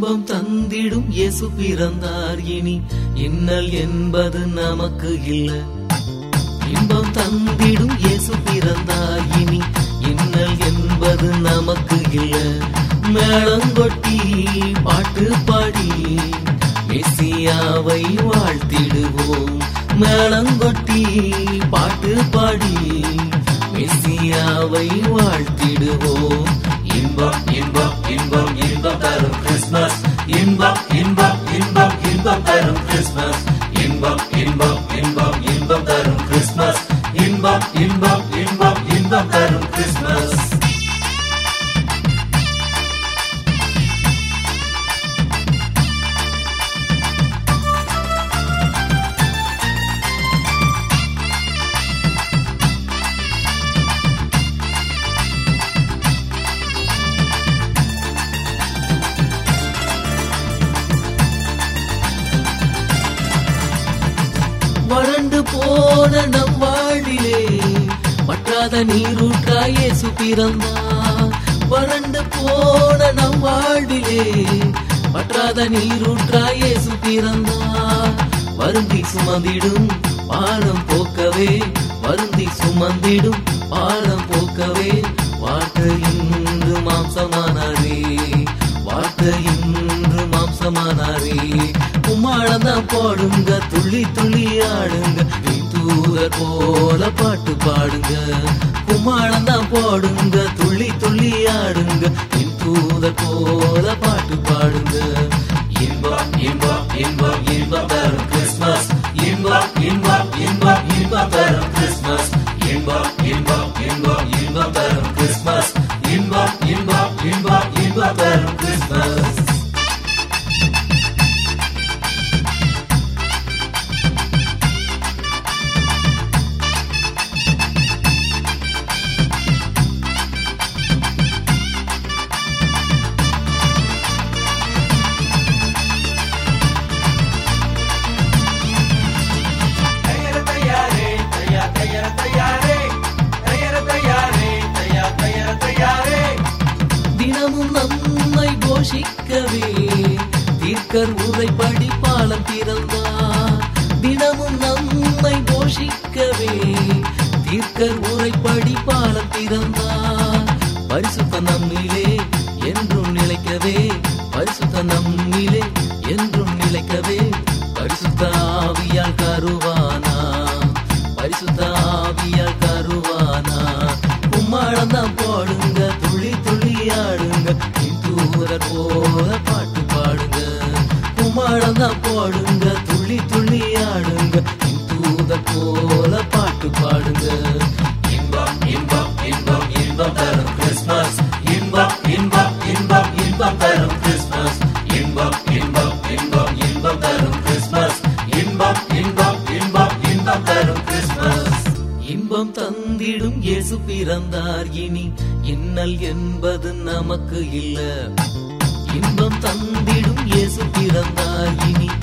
இன்பம் தந்திடும் இயேசு பிறந்தார் இனி இன்னல் என்பது நமக்கு இல்ல இன்பம் தந்திடும் இயேசு பிறந்தார் இனி இன்னல் என்பது நமக்கு இல்ல மேளங்கொட்டி பாட்டு பாடி மெசியாவை வாழ்த்திடுவோம் மேளங்கொட்டி பாட்டு பாடி மெசியாவை வாழ்த்திடுவோம் இன்பம் இன்பம் இன்பம் இன்பம் தரும் கிறிஸ்மஸ் இன்பம் இன்பம் இன்பம் இன்பம் தரும் கிறிஸ்மஸ் இன்பம் இன்பம் இன்பம் இன்பம் தரும் கிறிஸ்மஸ் இன்பம் இன்பம் இன்பம் இன்பம் தரும் கிறிஸ்மஸ் வறண்டு போன நம் வாழ்விலே வற்றாத நீரூற்றாய் இயேசு பிறந்தார் வறண்டு போன நம் வாழ்விலே வற்றாத நீரூற்றாய் இயேசு பிறந்தார் வருந்தி சுமந்திடும் பாரம் போக்கவே வருந்தி சுமந்திடும் பாரம் போக்கவே வார்த்தை இன்று மாம்சமானாரே வார்த்தை இன்று மாம்சமானாரே கும்மாளந்தான் போடுங்க துள்ளி துள்ளி ஆடுங்க நீ தூதர் போல பாட்டு பாடுங்க கும்மாளந்தான் போடுங்க துள்ளி துள்ளி ஆடுங்க நீ தூதர் போல பாட்டு பாடுங்க இன்பம் இன்பம் இன்பம் இன்பம் தரும் கிறிஸ்மஸ் இன்பம் இன்பம் இன்பம் இன்பம் தரும் கிறிஸ்மஸ் இன்பம் இன்பம் இன்பம் இன்பம் தரும் கிறிஸ்மஸ் இன்பம் இன்பம் இன்பம் இன்பம் தரும் கிறிஸ்மஸ் தயார தயாரே தயா தயார தயாரே தயார தயாரே தயா தயார தயாரே தினமும் நம்மை போஷிக்கவே தீர்க்கர் உரைப்படி பாலம் பிறந்தார் தினமும் நம்மை போஷிக்கவே தீர்க்கர் உரைப்படி பாலம் பிறந்தார் பரிசுத்த நம்மிலே என்றும் நிலைக்கவே பரிசுத்த நம்மிலே என்றும் நிலைக்கவே பரிசுத்த ஆவியால் கருவானா பரிசுத்த ஆவியால் கருவானா கும்மாளம் தான் போடுங்க துள்ளி துள்ளி ஆடுங்க தூரர் போல பாட்டு பாடுங்க கும்மாளம் தான் போடுங்க துள்ளி துள்ளி ஆடுங்க தூதர் போல பாட்டு பாடுங்க இன்பம் இன்பம் இன்பம் இன்பம் தரும் கிறிஸ்மஸ் இன்பம் இன்பம் இன்பம் இன்பம் தரும் கிறிஸ்மஸ் இன்பம் இன்பம் இன்பம் இன்பம் தரும் கிறிஸ்மஸ் இன்பம் இன்பம் இன்பம் இன்பம் தரும் கிறிஸ்மஸ் இன்பம் தந்திடும் இயேசு பிறந்தார் இனி இன்னல் என்பது நமக்கு இல்ல இன்பம் தந்திடும் இயேசு பிறந்தார் இனி